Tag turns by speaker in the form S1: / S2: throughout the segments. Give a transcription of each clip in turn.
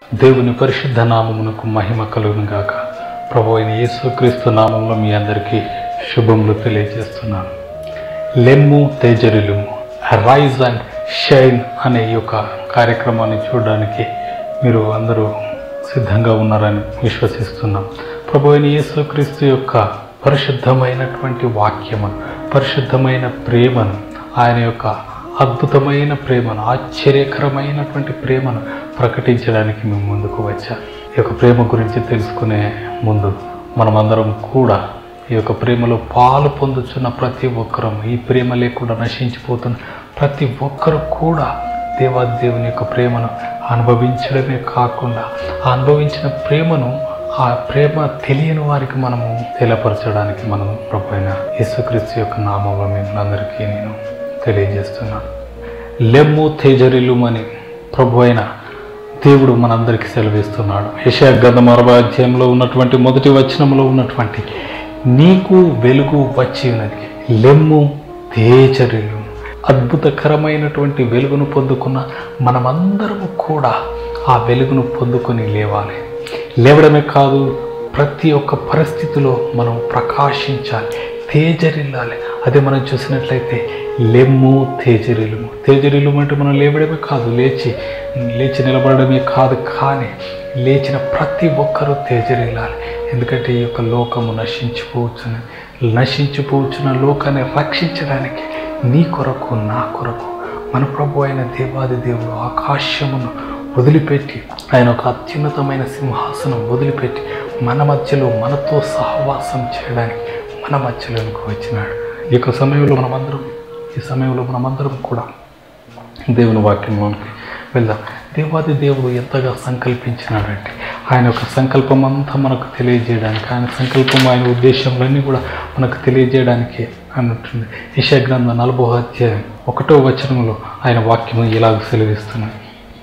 S1: దేవుని పరిశుద్ధ నామమునకు మహిమ కలుగును గాక ప్రభు అయిన యేసుక్రీస్తు నామంలో మీ అందరికీ శుభములు తెలియజేస్తున్నాను లెమ్ము తేజరిలుము రైజ్ అండ్ షైన్ అనే ఈ యొక్క కార్యక్రమాన్ని చూడడానికి మీరు అందరూ సిద్ధంగా ఉన్నారని విశ్వసిస్తున్నాం ప్రభు అయిన యేసుక్రీస్తు యొక్క పరిశుద్ధమైనటువంటి వాక్యమును పరిశుద్ధమైన ప్రేమను ఆయన యొక్క అద్భుతమైన ప్రేమను ఆశ్చర్యకరమైనటువంటి ప్రేమను ప్రకటించడానికి మేము ముందుకు వచ్చాం ఈ యొక్క ప్రేమ గురించి తెలుసుకునే ముందు మనమందరం కూడా ఈ యొక్క ప్రేమలో పాలు పొందుతున్న ప్రతి ఒక్కరం ఈ ప్రేమ లేకుండా నశించిపోతున్న ప్రతి ఒక్కరు కూడా దేవాదేవుని యొక్క ప్రేమను అనుభవించడమే కాకుండా ఆ అనుభవించిన ప్రేమను ఆ ప్రేమ తెలియని వారికి మనము తెలియపరచడానికి మనం ప్రభు అయిన యేసుక్రీస్తు యొక్క నామంలో మిమ్మల్ని అందరికీ నేను తెలియజేస్తున్నాను లెమ్ము తేజరిల్లుమని ప్రభు అయిన దేవుడు మనందరికీ సెలవిస్తున్నాడు యశా గంధం అరవై అధ్యాయంలో ఉన్నటువంటి మొదటి వచనంలో ఉన్నటువంటి నీకు వెలుగు వచ్చి ఉన్నది లెమ్ము తేజరిల్లు అద్భుతకరమైనటువంటి వెలుగును పొందుకున్న మనమందరము కూడా ఆ వెలుగును పొందుకొని లేవాలి లేవడమే కాదు ప్రతి ఒక్క పరిస్థితిలో మనం ప్రకాశించాలి తేజరిల్లాలి అదే మనం చూసినట్లయితే లెమ్ము తేజరిలుము తేజరిలుము అంటే మనం లేవడమే కాదు లేచి లేచి నిలబడమే కాదు కానీ లేచిన ప్రతి ఒక్కరూ తేజరిల్లాలి ఎందుకంటే ఈ యొక్క లోకము నశించిపోవచ్చున నశించిపోవచ్చున్న లోకాన్ని రక్షించడానికి నీ కొరకు నా కొరకు మన ప్రభు అయిన దేవాది దేవుడు ఆకాశమును వదిలిపెట్టి ఆయన ఒక అత్యున్నతమైన సింహాసనం వదిలిపెట్టి మన మధ్యలో మనతో సహవాసం చేయడానికి మన మధ్యలోనికి వచ్చినాడు ఈ యొక్క సమయంలో మనమందరం ఈ సమయంలో మనమందరం కూడా దేవుని వాక్యంలోనికి వెళ్దాం దేవాది దేవుడు ఎంతగా సంకల్పించినాడంటే ఆయన యొక్క సంకల్పం అంతా మనకు తెలియజేయడానికి ఆయన సంకల్పం ఆయన ఉద్దేశంలన్నీ కూడా మనకు తెలియజేయడానికి అన్నట్టుంది యశా గ్రంథం నలభో అధ్యాయం ఒకటో వచనంలో ఆయన వాక్యము ఇలాగ సెలవిస్తున్నాడు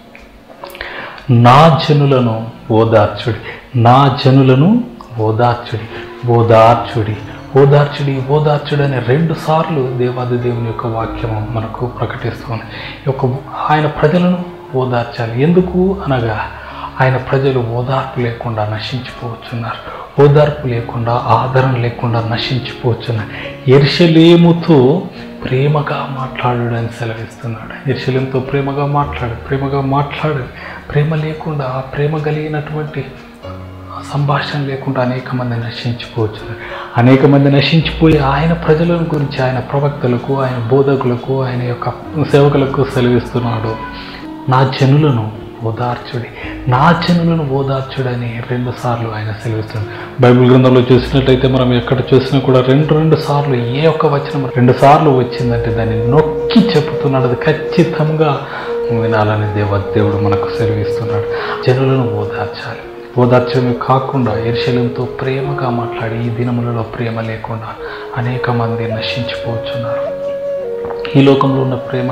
S1: నా జనులను ఓదార్చుడి నా జనులను ఓదార్చుడి ఓదార్చుడి ఓదార్చుడి ఓదార్చుడి అనే రెండు సార్లు దేవాది దేవుని యొక్క వాక్యము మనకు ప్రకటిస్తుంది ఈ యొక్క ఆయన ప్రజలను ఓదార్చాలి ఎందుకు అనగా ఆయన ప్రజలు ఓదార్పు లేకుండా నశించిపోవచ్చున్నారు ఓదార్పు లేకుండా ఆదరణ లేకుండా నశించిపోవచ్చున్నారు ఎర్షలేముతో ప్రేమగా మాట్లాడని సెలవిస్తున్నాడు ఎర్షలేంతో ప్రేమగా మాట్లాడు ప్రేమగా మాట్లాడు ప్రేమ లేకుండా ఆ ప్రేమ కలిగినటువంటి సంభాషణ లేకుండా అనేక మంది నశించిపోవచ్చు అనేక మంది నశించిపోయి ఆయన ప్రజల గురించి ఆయన ప్రవక్తలకు ఆయన బోధకులకు ఆయన యొక్క సేవకులకు సెలవిస్తున్నాడు నా జనులను ఓదార్చుడి నా జనులను ఓదార్చుడని రెండు సార్లు ఆయన సెలవిస్తున్నాడు బైబిల్ గ్రంథంలో చూసినట్లయితే మనం ఎక్కడ చూసినా కూడా రెండు రెండు సార్లు ఏ ఒక్క వచనం రెండు సార్లు వచ్చిందంటే దాన్ని నొక్కి చెబుతున్నాడు అది ఖచ్చితంగా వినాలని దేవ దేవుడు మనకు సెలవిస్తున్నాడు జనులను ఓదార్చాలి ఓదార్చడమే కాకుండా ఎరుశలంతో ప్రేమగా మాట్లాడి ఈ దినములలో ప్రేమ లేకుండా అనేక మంది నశించిపోతున్నారు ఈ లోకంలో ఉన్న ప్రేమ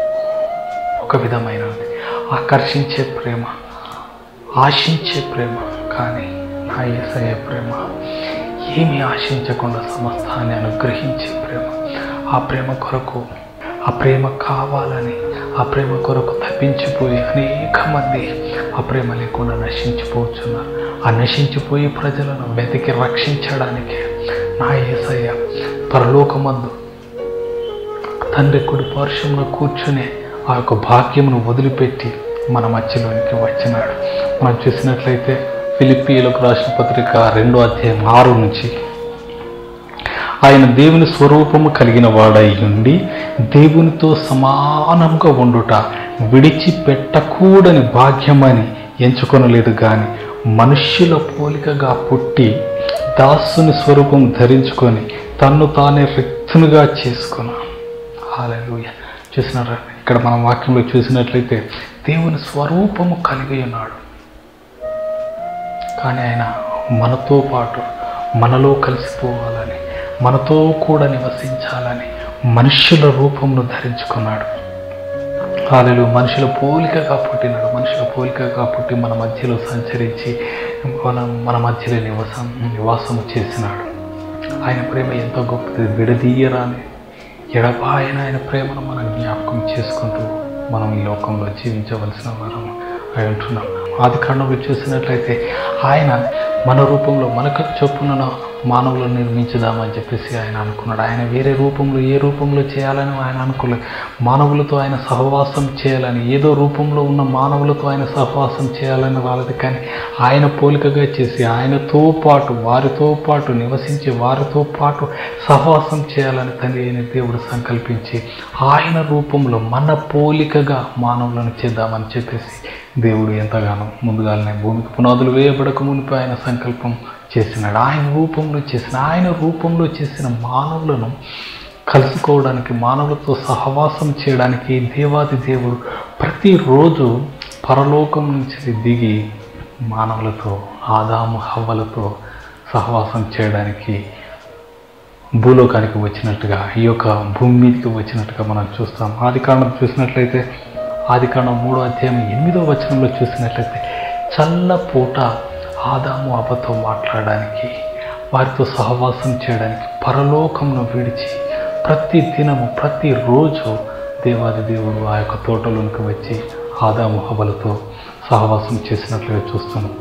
S1: ఒక విధమైనది ఆకర్షించే ప్రేమ ఆశించే ప్రేమ కానీ నా ఏసయ్య ప్రేమ ఏమీ ఆశించకుండా సమస్తాన్ని అనుగ్రహించే ప్రేమ ఆ ప్రేమ కొరకు ఆ ప్రేమ కావాలని ఆ ప్రేమ కొరకు తప్పించిపోయి అనేక మంది ఆ ప్రేమ లేకుండా నశించిపోతున్నారు ఆ నశించిపోయే ప్రజలను వెతికి రక్షించడానికి నా ఏసయ్య పరలోకమందు తండ్రి కుడి పార్శ్వంలో కూర్చుని ఆ యొక్క భాగ్యమును వదిలిపెట్టి మన మధ్యలోనికి వచ్చినాడు మనం చూసినట్లయితే ఫిలిప్పీలకు రాసిన పత్రిక రెండో అధ్యాయం ఆరు నుంచి ఆయన దేవుని స్వరూపము కలిగిన వాడై ఉండి దేవునితో సమానంగా ఉండుట విడిచిపెట్టకూడని భాగ్యమని ఎంచుకొనలేదు కానీ మనుష్యుల పోలికగా పుట్టి దాసుని స్వరూపం ధరించుకొని తన్ను తానే రిక్తునుగా చేసుకున్నా హాలూయ చూసినారా ఇక్కడ మనం వాక్యంలో చూసినట్లయితే దేవుని స్వరూపము కలిగి ఉన్నాడు కానీ ఆయన మనతో పాటు మనలో కలిసిపోవాలని మనతో కూడా నివసించాలని మనుష్యుల రూపమును ధరించుకున్నాడు కాలేలు మనుషుల పోలికగా పుట్టినాడు మనుషుల పోలికగా పుట్టి మన మధ్యలో సంచరించి మన మన మధ్యలో నివాసం నివాసము చేసినాడు ఆయన ప్రేమ ఎంతో గొప్పది విడదీయరాని ఎడబాయన ఆయన ప్రేమను మనం జ్ఞాపకం చేసుకుంటూ మనం ఈ లోకంలో జీవించవలసిన వారం అయి ఉంటున్నాం ఆది కాండంలో చూసినట్లయితే ఆయన మన రూపంలో మనకు చొప్పున మానవులను నిర్మించుదామని చెప్పేసి ఆయన అనుకున్నాడు ఆయన వేరే రూపంలో ఏ రూపంలో చేయాలని ఆయన అనుకోలేదు మానవులతో ఆయన సహవాసం చేయాలని ఏదో రూపంలో ఉన్న మానవులతో ఆయన సహవాసం చేయాలని వాళ్ళది కానీ ఆయన పోలికగా చేసి ఆయనతో పాటు వారితో పాటు నివసించి వారితో పాటు సహవాసం చేయాలని తండ్రి అయిన దేవుడు సంకల్పించి ఆయన రూపంలో మన పోలికగా మానవులను చేద్దామని చెప్పేసి దేవుడు ఎంతగానో ముందుగానే భూమికి పునాదులు వేయబడక మునిపి ఆయన సంకల్పం చేసినాడు ఆయన రూపంలో చేసిన ఆయన రూపంలో చేసిన మానవులను కలుసుకోవడానికి మానవులతో సహవాసం చేయడానికి దేవాది దేవుడు ప్రతిరోజు పరలోకం నుంచి దిగి మానవులతో ఆదాము హవ్వలతో సహవాసం చేయడానికి భూలోకానికి వచ్చినట్టుగా ఈ యొక్క భూమి మీదకి వచ్చినట్టుగా మనం చూస్తాం ఆది కాండం చూసినట్లయితే ఆది కాండం మూడో అధ్యాయం ఎనిమిదో వచనంలో చూసినట్లయితే చల్ల పూట ఆదాము అవ్వతో మాట్లాడడానికి వారితో సహవాసం చేయడానికి పరలోకంను విడిచి ప్రతి దినము ప్రతిరోజు దేవాది దేవుడు ఆ యొక్క తోటలోనికి వచ్చి ఆదాము హవలతో సహవాసం చేసినట్లుగా చూస్తున్నాం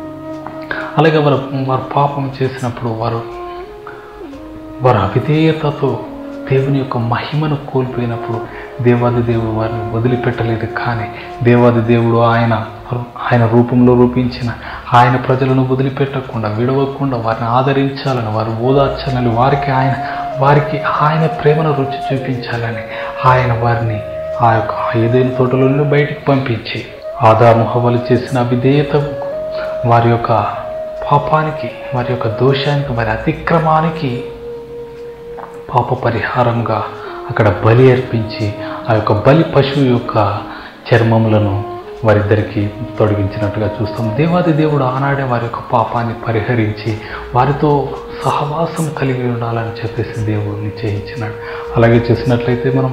S1: అలాగే వారు వారు పాపం చేసినప్పుడు వారు వారు అవిధేయతతో దేవుని యొక్క మహిమను కోల్పోయినప్పుడు దేవాది దేవుడు వారిని వదిలిపెట్టలేదు కానీ దేవాది దేవుడు ఆయన ఆయన రూపంలో రూపించిన ఆయన ప్రజలను వదిలిపెట్టకుండా విడవకుండా వారిని ఆదరించాలని వారు ఓదార్చాలని వారికి ఆయన వారికి ఆయన ప్రేమను రుచి చూపించాలని ఆయన వారిని ఆ యొక్క ఏదైనా తోటలో నుండి బయటికి పంపించి ఆదాము హవలు చేసిన అవిధేయతకు వారి యొక్క పాపానికి వారి యొక్క దోషానికి వారి అతిక్రమానికి పాప పరిహారంగా అక్కడ బలి అర్పించి ఆ యొక్క బలి పశువు యొక్క చర్మములను వారిద్దరికి తొడిగించినట్టుగా చూస్తాం దేవాది దేవుడు ఆనాడే వారి యొక్క పాపాన్ని పరిహరించి వారితో సహవాసం కలిగి ఉండాలని చెప్పేసి దేవుడు నిశ్చయించినాడు అలాగే చూసినట్లయితే మనం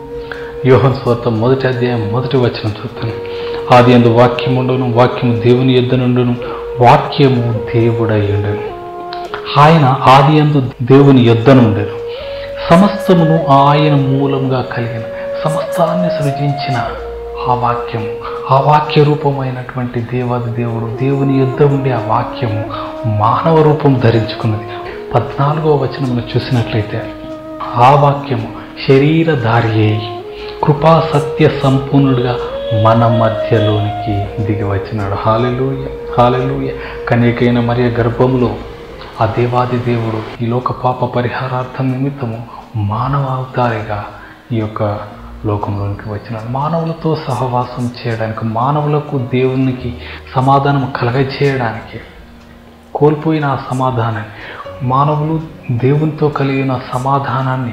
S1: యోహన్ స్వార్థ మొదటి అధ్యాయం మొదటి వచనం చూస్తాను ఆది అందు వాక్యం ఉండను వాక్యము దేవుని ఎద్దనుండును వాక్యము దేవుడై ఉండను ఆయన ఆది అందు దేవుని యొద్దనుండెను సమస్తమును ఆయన మూలంగా కలిగిన సమస్తాన్ని సృజించిన ఆ వాక్యము ఆ వాక్య రూపమైనటువంటి దేవాది దేవుడు దేవుని యుద్ధ ఉండే ఆ వాక్యము మానవ రూపం ధరించుకున్నది పద్నాలుగో వచనంలో చూసినట్లయితే ఆ వాక్యము శరీరధారి అయి కృపా సత్య సంపూర్ణుడుగా మన మధ్యలోనికి దిగి వచ్చినాడు హాలెలూయ హాలెలూయ కన్యకైన మరియ గర్భంలో ఆ దేవాది దేవుడు ఈ లోక పాప పరిహారార్థం నిమిత్తము మానవ అవతారిగా ఈ యొక్క లోకంలోనికి వచ్చినాడు మానవులతో సహవాసం చేయడానికి మానవులకు దేవునికి సమాధానం కలగచేయడానికి కోల్పోయిన ఆ సమాధానాన్ని మానవులు దేవునితో కలిగిన సమాధానాన్ని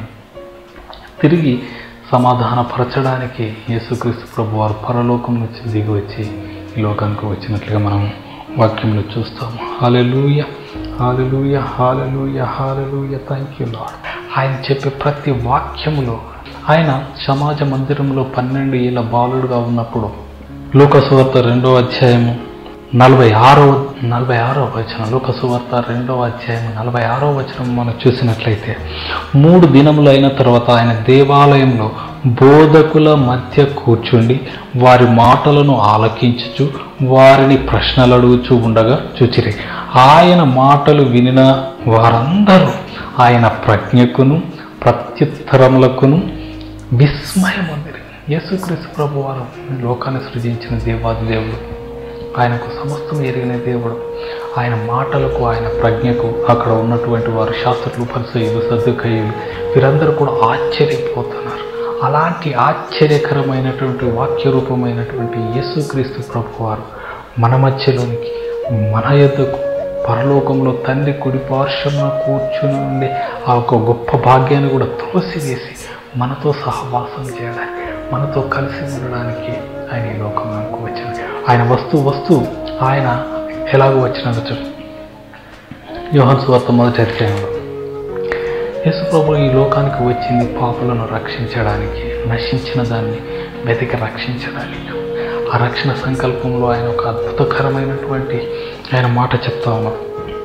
S1: తిరిగి సమాధానపరచడానికి యేసుక్రీస్తు ప్రభు వారు పరలోకం నుంచి దిగి వచ్చి ఈ లోకానికి వచ్చినట్లుగా మనం వాక్యంలో చూస్తాము hallelujah hallelujah hallelujah hallelujah thank you Lord ఆయన చెప్పే ప్రతి వాక్యములో ఆయన సమాజ మందిరంలో పన్నెండు ఏళ్ళ బాలుడుగా ఉన్నప్పుడు లోకసువార్త రెండో అధ్యాయము నలభై ఆరో నలభై ఆరో వచనం లోకసువార్త రెండో అధ్యాయం నలభై ఆరో వచనం మనం చూసినట్లయితే మూడు దినములు అయిన తర్వాత ఆయన దేవాలయంలో బోధకుల మధ్య కూర్చుండి వారి మాటలను ఆలకించుచు వారిని ప్రశ్నలు అడుగుచూ ఉండగా చూచిరి ఆయన మాటలు వినిన వారందరూ ఆయన ప్రజ్ఞకును ప్రత్యుత్తరములకును విస్మయమందిరి యేసుక్రీస్తు ప్రభు వారు లోకాన్ని సృజించిన దేవాది దేవుడు ఆయనకు సమస్తం ఎరిగిన దేవుడు ఆయన మాటలకు ఆయన ప్రజ్ఞకు అక్కడ ఉన్నటువంటి వారు శాస్త్రులు పరిచయులు సర్దుకయ్యులు వీరందరూ కూడా ఆశ్చర్యపోతున్నారు అలాంటి ఆశ్చర్యకరమైనటువంటి వాక్య రూపమైనటువంటి యేసుక్రీస్తు ప్రభు వారు మన మధ్యలోనికి మన యొద్దకు పరలోకంలో తండ్రి కుడి పార్శ్వమున కూర్చుని ఉండే ఆ ఒక గొప్ప భాగ్యాన్ని కూడా త్రోసివేసి మనతో సహవాసం చేయడానికి మనతో కలిసి ఉండడానికి ఆయన ఈ లోకంలోకి వచ్చింది ఆయన వస్తూ వస్తూ ఆయన ఎలాగో వచ్చినాక చెప్పు యోహన్ సువార్త మొదటి అధ్యాయంలో యేసుప్రభు ఈ లోకానికి వచ్చింది పాపులను రక్షించడానికి నశించిన దాన్ని వెతికి రక్షించడానికి ఆ రక్షణ సంకల్పంలో ఆయన ఒక అద్భుతకరమైనటువంటి ఆయన మాట చెప్తా ఉన్నాడు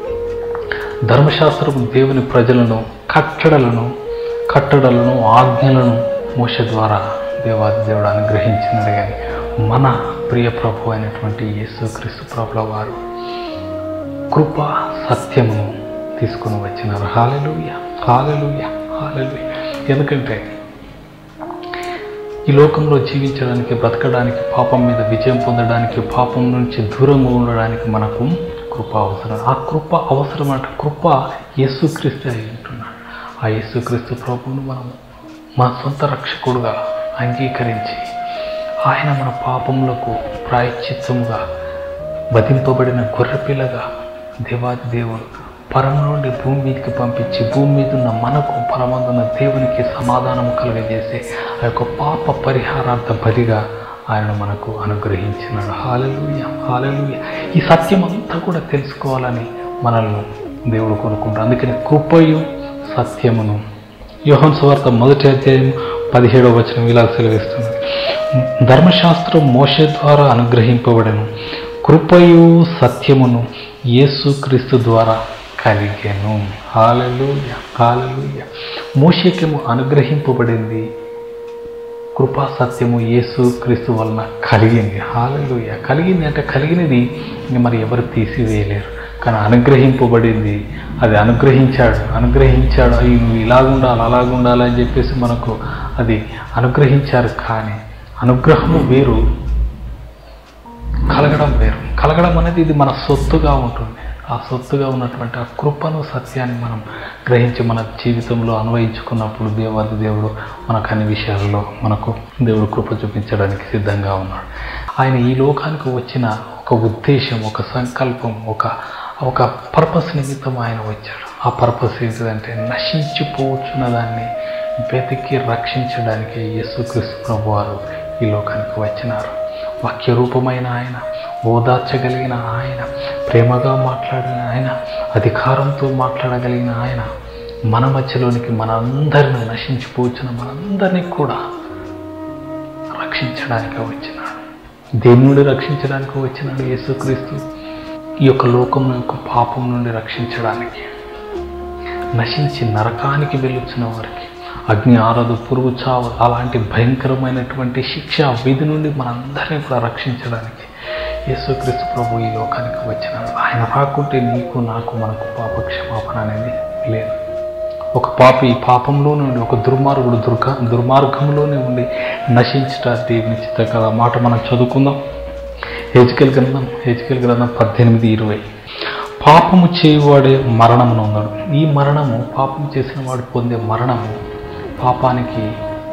S1: ధర్మశాస్త్రము దేవుని ప్రజలను కట్టడలను కట్టడలను ఆజ్ఞలను మోస ద్వారా దేవాది దేవుడు అనుగ్రహించినది కానీ మన ప్రియ ప్రభు అయినటువంటి యేసుక్రీస్తు ప్రభుల వారు కృప సత్యమును తీసుకుని వచ్చినారు హాలెలుయ హాలెలుయ హాలెలుయ ఎందుకంటే ఈ లోకంలో జీవించడానికి బ్రతకడానికి పాపం మీద విజయం పొందడానికి పాపం నుంచి దూరంగా ఉండడానికి మనకు కృప అవసరం ఆ కృప అవసరం అంటే కృప యేసుక్రీస్తు అయి ఉంటున్నాడు ఆ యేసుక్రీస్తు ప్రభువును మనం మన సొంత రక్షకుడుగా అంగీకరించి ఆయన మన పాపములకు ప్రాయశ్చిత్తముగా వధింపబడిన గొర్రెపిల్లగా దేవాది దేవుడు పరం నుండి భూమి మీదకి పంపించి భూమి మీద ఉన్న మనకు పరమందున్న దేవునికి సమాధానము కలుగజేసే ఆ యొక్క పాప పరిహారార్థ బలిగా ఆయన మనకు అనుగ్రహించినాడు హాలలుయ హాలలుయ ఈ సత్యం అంతా కూడా తెలుసుకోవాలని మనల్ని దేవుడు కోరుకుంటాడు అందుకని కృపయు సత్యమును యోహన్ సువార్త మొదటి అధ్యాయం పదిహేడవ వచనం ఇలా సెలవిస్తుంది ధర్మశాస్త్రం మోషే ద్వారా అనుగ్రహింపబడను కృపయు సత్యమును యేసుక్రీస్తు ద్వారా కలిగెను హాలలుయ హాలలుయ మోషేకేమో అనుగ్రహింపబడింది కృపా సత్యము యేసు క్రీస్తు వలన కలిగింది హాలలుయ కలిగింది అంటే కలిగినది ఇంక మరి ఎవరు తీసివేయలేరు కానీ అనుగ్రహింపబడింది అది అనుగ్రహించాడు అనుగ్రహించాడు అయ్యి నువ్వు ఇలాగుండాలి అలాగుండాలి అని చెప్పేసి మనకు అది అనుగ్రహించారు కానీ అనుగ్రహము వేరు కలగడం వేరు కలగడం అనేది ఇది మన సొత్తుగా ఉంటుంది ఆ సొత్తుగా ఉన్నటువంటి ఆ కృపను సత్యాన్ని మనం గ్రహించి మన జీవితంలో అన్వయించుకున్నప్పుడు దేవాది దేవుడు మనకు అన్ని విషయాల్లో మనకు దేవుడు కృప చూపించడానికి సిద్ధంగా ఉన్నాడు ఆయన ఈ లోకానికి వచ్చిన ఒక ఉద్దేశం ఒక సంకల్పం ఒక ఒక పర్పస్ నిమిత్తం ఆయన వచ్చాడు ఆ పర్పస్ ఏంటిదంటే నశించిపోవచ్చున్న దాన్ని వెతికి రక్షించడానికి యేసుక్రీస్తు ప్రభు వారు ఈ లోకానికి వచ్చినారు వాక్య రూపమైన ఆయన ఓదార్చగలిగిన ఆయన ప్రేమగా మాట్లాడిన ఆయన అధికారంతో మాట్లాడగలిగిన ఆయన మన మధ్యలోనికి మనందరిని నశించిపోవచ్చిన మనందరినీ కూడా రక్షించడానికి వచ్చినాడు దేని నుండి రక్షించడానికి వచ్చినాడు యేసుక్రీస్తు ఈ యొక్క లోకం యొక్క పాపం నుండి రక్షించడానికి నశించి నరకానికి వెళ్ళొచ్చిన వారికి అగ్ని ఆరదు పురుగు చావు అలాంటి భయంకరమైనటువంటి శిక్ష విధి నుండి మనందరినీ కూడా రక్షించడానికి యేసుక్రీస్తు ప్రభు ఈ లోకానికి వచ్చినాడు ఆయన రాకుంటే నీకు నాకు మనకు పాప క్షమాపణ అనేది లేదు ఒక పాపి ఈ పాపంలో నుండి ఒక దుర్మార్గుడు దుర్గ దుర్మార్గంలోనే ఉండి నశించట దేవుని చిత్త కదా మాట మనం చదువుకుందాం హెచ్కెల్ గ్రంథం హెచ్కెల్ గ్రంథం పద్దెనిమిది ఇరవై పాపము చేయువాడే మరణమును ఉన్నాడు ఈ మరణము పాపం చేసిన వాడు పొందే మరణము పాపానికి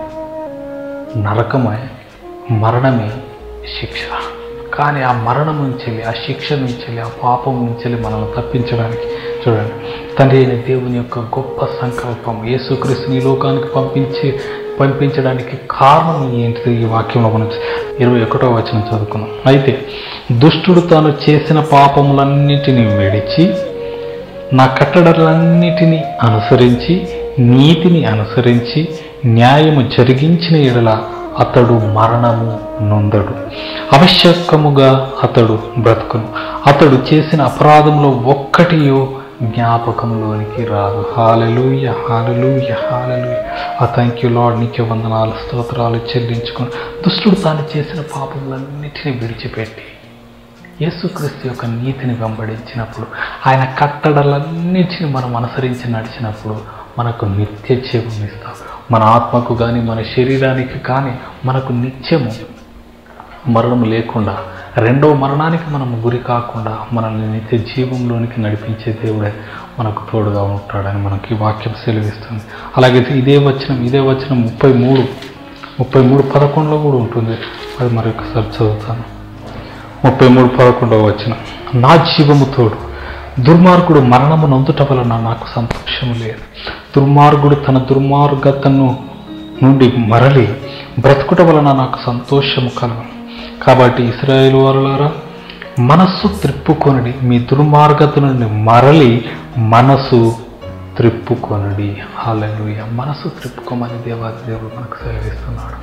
S1: నరకమే మరణమే శిక్ష కానీ ఆ మరణం నుంచి ఆ శిక్ష నుంచి ఆ పాపం నుంచి మనల్ని తప్పించడానికి చూడండి తండ్రి అయిన దేవుని యొక్క గొప్ప సంకల్పం యేసుక్రీస్తుని ఈ లోకానికి పంపించి పంపించడానికి కారణం ఏంటిది ఈ వాక్యంలో మనం ఇరవై ఒకటో వచనం చదువుకున్నాం అయితే దుష్టుడు తాను చేసిన పాపములన్నిటినీ విడిచి నా కట్టడలన్నిటినీ అనుసరించి నీతిని అనుసరించి న్యాయము జరిగించిన ఎడల అతడు మరణము నొందడు అవశ్యకముగా అతడు బ్రతుకును అతడు చేసిన అపరాధంలో ఒక్కటియో జ్ఞాపకంలోనికి రాదు హాలలుయ హాలలుయ హాలలుయ ఆ థ్యాంక్ యూ లాడ్ నీకే వందనాలు స్తోత్రాలు చెల్లించుకొని దుష్టుడు తాను చేసిన పాపములన్నిటిని విడిచిపెట్టి యేసుక్రీస్తు యొక్క నీతిని వెంబడించినప్పుడు ఆయన కట్టడలన్నిటిని మనం అనుసరించి నడిచినప్పుడు మనకు నిత్య జీవం ఇస్తాం మన ఆత్మకు కానీ మన శరీరానికి కానీ మనకు నిత్యము మరణం లేకుండా రెండవ మరణానికి మనం గురి కాకుండా మనల్ని నిత్య జీవంలోనికి నడిపించే దేవుడే మనకు తోడుగా ఉంటాడని మనకి వాక్యం సెలవిస్తుంది అలాగే ఇదే వచనం ఇదే వచనం ముప్పై మూడు ముప్పై మూడు పదకొండులో కూడా ఉంటుంది అది మరొకసారి చదువుతాను ముప్పై మూడు పదకొండవ వచ్చిన నా జీవము తోడు దుర్మార్గుడు మరణము నొందుట వలన నాకు సంతోషం లేదు దుర్మార్గుడు తన దుర్మార్గతను నుండి మరలి బ్రతుకుట వలన నాకు సంతోషము కలగను కాబట్టి ఇస్రాయేల్ వారులారా మనస్సు త్రిప్పుకొనడి మీ దుర్మార్గత నుండి మరలి మనసు త్రిప్పుకొనడి హాలూయ మనసు త్రిప్పుకోమని దేవాది దేవుడు మనకు సెలవిస్తున్నాడు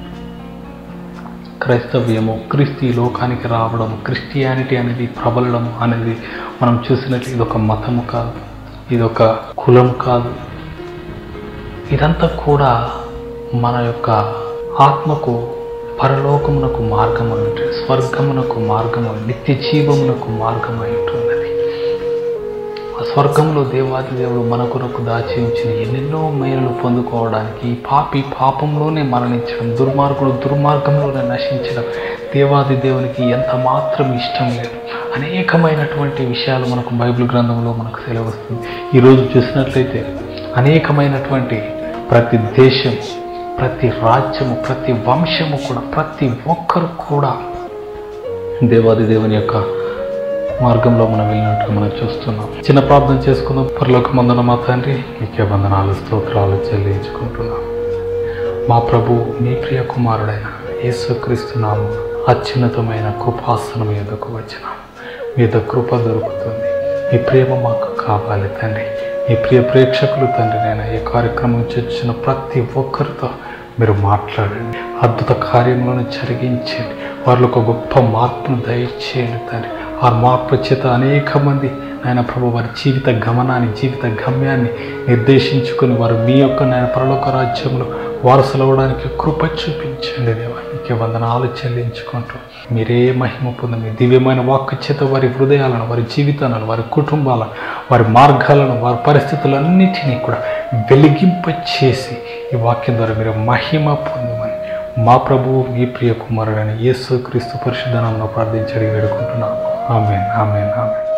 S1: క్రైస్తవ్యము క్రీస్తు ఈ లోకానికి రావడం క్రిస్టియానిటీ అనేది ప్రబలడం అనేది మనం చూసినట్లు ఇది ఒక మతము కాదు ఇది ఒక కులం కాదు ఇదంతా కూడా మన యొక్క ఆత్మకు పరలోకమునకు మార్గం అంటే స్వర్గమునకు మార్గము నిత్య జీవమునకు మార్గం అయి ఉంటున్నది ఆ స్వర్గంలో దేవాది దేవుడు మన కొరకు దాచి ఉంచిన ఎన్నెన్నో మేలు పొందుకోవడానికి ఈ పాపి పాపంలోనే మరణించడం దుర్మార్గుడు దుర్మార్గంలోనే నశించడం దేవాది దేవునికి ఎంత మాత్రం ఇష్టం లేదు అనేకమైనటువంటి విషయాలు మనకు బైబిల్ గ్రంథంలో మనకు సెలవుస్తుంది ఈరోజు చూసినట్లయితే అనేకమైనటువంటి ప్రతి దేశం ప్రతి రాజ్యము ప్రతి వంశము కూడా ప్రతి ఒక్కరు కూడా దేవాది దేవుని యొక్క మార్గంలో మనం వెళ్ళినట్టుగా మనం చూస్తున్నాం చిన్న ప్రార్థన చేసుకుందాం పరలోక మందన మా తండ్రి మీకే వందనాలు స్తోత్రాలు చెల్లించుకుంటున్నాం మా ప్రభు మీ ప్రియ కుమారుడైన యేసుక్రీస్తు నామం అత్యున్నతమైన కృపాసనం మీదకు వచ్చినాం మీద కృప దొరుకుతుంది మీ ప్రేమ మాకు కావాలి తండ్రి మీ ప్రియ ప్రేక్షకులు తండ్రి నేను ఈ కార్యక్రమం నుంచి వచ్చిన ప్రతి ఒక్కరితో మీరు మాట్లాడండి అద్భుత కార్యములను జరిగించండి వారిలో ఒక గొప్ప మార్పును దయచేయండి తండ్రి ఆ మార్పు చేత అనేక మంది నాయన ప్రభు వారి జీవిత గమనాన్ని జీవిత గమ్యాన్ని నిర్దేశించుకుని వారు మీ యొక్క నాయన పరలోక రాజ్యంలో వారసులవడానికి కృప చూపించండి దేవా నీకే వందనాలు చెల్లించుకుంటూ మీరే మహిమ పొంది మీ దివ్యమైన వాక్కు చేత వారి హృదయాలను వారి జీవితాలను వారి కుటుంబాలను వారి మార్గాలను వారి పరిస్థితులన్నిటినీ కూడా వెలిగింపచేసి ఈ వాక్యం ద్వారా మీరు మహిమ పొందమని మా ప్రభువు మీ ప్రియ కుమారుడని యేసు క్రీస్తు పరిశుద్ధనంలో ప్రార్థించడి వేడుకుంటున్నాం ఆమెన్ ఆమెన్ ఆమెన్